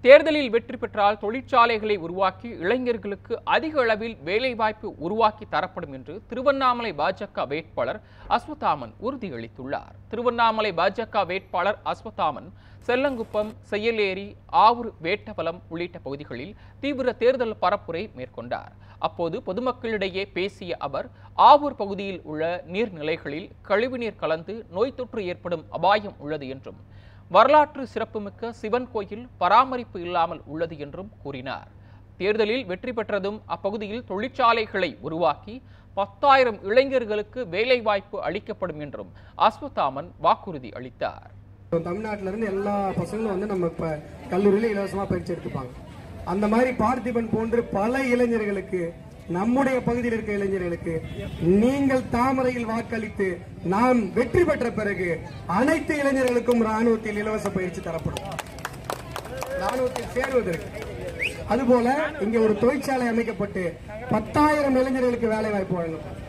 தேர்தலில் வெற்றி பெற்றால் தொழிற்சாலைகளை உருவாக்கி இளைஞர்களுக்கு அதிக அளவில் வேலைவாய்ப்பு உருவாக்கி தரப்படும் என்று திருவண்ணாமலை பாஜக வேட்பாளர் அஸ்வத்தாமன் உறுதியளித்துள்ளார் திருவண்ணாமலை பாஜக வேட்பாளர் அஸ்வத்தாமன் செல்லங்குப்பம் செய்யலேரி ஆவூர் வேட்டவலம் உள்ளிட்ட பகுதிகளில் தீவிர தேர்தல் பரப்புரை மேற்கொண்டார் அப்போது பொதுமக்களிடையே பேசிய அவர் ஆவூர் பகுதியில் உள்ள நீர்நிலைகளில் கழிவுநீர் கலந்து நோய் தொற்று ஏற்படும் அபாயம் உள்ளது என்றும் வரலாற்று சிறப்புமிக்க சிவன் கோயில் பராமரிப்பு இல்லாமல் உள்ளது என்றும் கூறினார் தேர்தலில் வெற்றி பெற்றதும் அப்பகுதியில் தொழிற்சாலைகளை உருவாக்கி பத்தாயிரம் இளைஞர்களுக்கு வேலைவாய்ப்பு அளிக்கப்படும் என்றும் அஸ்வத்தாமன் வாக்குறுதி அளித்தார் தமிழ்நாட்டில இருந்து எல்லா பசங்களும் வந்து நம்ம இப்ப கல்லூரியில இலவசமா பயிற்சி எடுத்துப்பாங்க அந்த மாதிரி பார்த்திபன் போன்று பல இளைஞர்களுக்கு நம்முடைய பகுதியில் இருக்க இளைஞர்களுக்கு நீங்கள் தாமரையில் வாக்களித்து நாம் வெற்றி பெற்ற பிறகு அனைத்து இளைஞர்களுக்கும் ராணுவத்தில் இலவச பயிற்சி தரப்படும் ராணுவத்தில் சேருவதற்கு அதுபோல இங்க ஒரு தொழிற்சாலை அமைக்கப்பட்டு பத்தாயிரம் இளைஞர்களுக்கு வேலை வாய்ப்பு வழங்கும்